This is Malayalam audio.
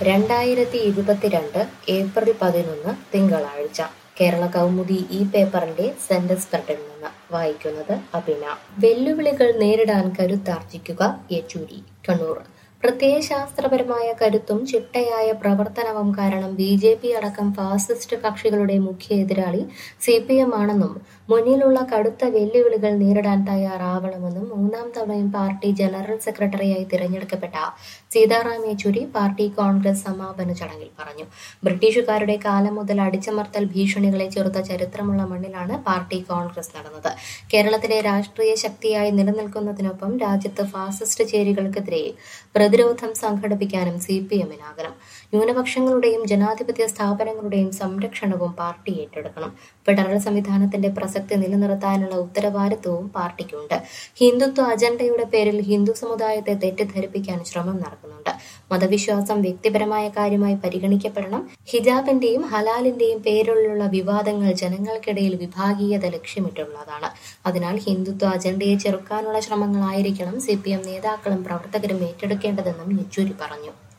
രണ്ടായിരത്തി ഇരുപത്തിരണ്ട് ഏപ്രിൽ പതിനൊന്ന് തിങ്കളാഴ്ച കേരള കൗമുദി ഈ പേപ്പറിന്റെ സെന്റർ സ്പ്രെഡിൽ നിന്ന് വായിക്കുന്നത് അഭിന വെല്ലുവിളികൾ നേരിടാൻ കരുത്താർജിക്കുക യെച്ചൂരി കണ്ണൂർ പ്രത്യയശാസ്ത്രപരമായ കരുത്തും ചിട്ടയായ പ്രവർത്തനവും കാരണം ബി ജെ പി അടക്കം ഫാസിസ്റ്റ് കക്ഷികളുടെ മുഖ്യ എതിരാളി സി പി എം ആണെന്നും മുന്നിലുള്ള കടുത്ത വെല്ലുവിളികൾ നേരിടാൻ തയ്യാറാവണമെന്നും മൂന്നാം തവണയും പാർട്ടി ജനറൽ സെക്രട്ടറിയായി തിരഞ്ഞെടുക്കപ്പെട്ട സീതാറാം യെച്ചൂരി പാർട്ടി കോൺഗ്രസ് സമാപന ചടങ്ങിൽ പറഞ്ഞു ബ്രിട്ടീഷുകാരുടെ കാലം മുതൽ അടിച്ചമർത്തൽ ഭീഷണികളെ ചെറുത്ത ചരിത്രമുള്ള മണ്ണിലാണ് പാർട്ടി കോൺഗ്രസ് നടന്നത് കേരളത്തിലെ രാഷ്ട്രീയ ശക്തിയായി നിലനിൽക്കുന്നതിനൊപ്പം രാജ്യത്ത് ഫാസിസ്റ്റ് ചേരികൾക്കെതിരെ പ്രതിരോധം സംഘടിപ്പിക്കാനും സി പി എമ്മിനാകണം ന്യൂനപക്ഷങ്ങളുടെയും ജനാധിപത്യ സ്ഥാപനങ്ങളുടെയും സംരക്ഷണവും പാർട്ടി ഏറ്റെടുക്കണം ഫെഡറൽ സംവിധാനത്തിന്റെ പ്രസക്തി നിലനിർത്താനുള്ള ഉത്തരവാദിത്വവും പാർട്ടിക്കുണ്ട് ഹിന്ദുത്വ അജണ്ടയുടെ പേരിൽ ഹിന്ദു സമുദായത്തെ തെറ്റിദ്ധരിപ്പിക്കാൻ ശ്രമം നടക്കുന്നുണ്ട് മതവിശ്വാസം വ്യക്തിപരമായ കാര്യമായി പരിഗണിക്കപ്പെടണം ഹിജാബിന്റെയും ഹലാലിന്റെയും പേരിലുള്ള വിവാദങ്ങൾ ജനങ്ങൾക്കിടയിൽ വിഭാഗീയത ലക്ഷ്യമിട്ടുള്ളതാണ് അതിനാൽ ഹിന്ദുത്വ അജണ്ടയെ ചെറുക്കാനുള്ള ശ്രമങ്ങളായിരിക്കണം സി പി എം നേതാക്കളും പ്രവർത്തകരും ഏറ്റെടുക്കേണ്ടതെന്നും യെച്ചൂരി പറഞ്ഞു